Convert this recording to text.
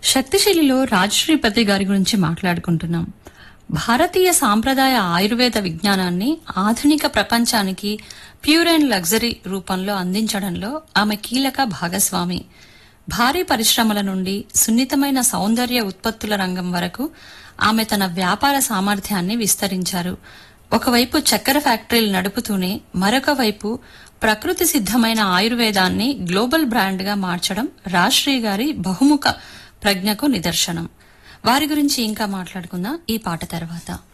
శక్తిశైలిలో రాజశ్రీపతి గారి గురించి మాట్లాడుకుంటున్నాం భారతీయ సాంప్రదాయ ఆయుర్వేద విజ్ఞానాన్ని ఆధునిక ప్రపంచానికి ప్యూర్ అండ్ లగ్జరీ రూపంలో అందించడంలో ఆమె కీలక భాగస్వామి భారీ పరిశ్రమల నుండి సున్నితమైన సౌందర్య ఉత్పత్తుల రంగం వరకు ఆమె తన వ్యాపార సామర్థ్యాన్ని విస్తరించారు ఒకవైపు చక్కెర ఫ్యాక్టరీలు నడుపుతూనే మరొక వైపు ప్రకృతి సిద్ధమైన ఆయుర్వేదాన్ని గ్లోబల్ బ్రాండ్ గా మార్చడం రాశ్రీ గారి బహుముఖ ప్రజ్ఞకు నిదర్శనం వారి గురించి ఇంకా మాట్లాడుకుందాం ఈ పాట తర్వాత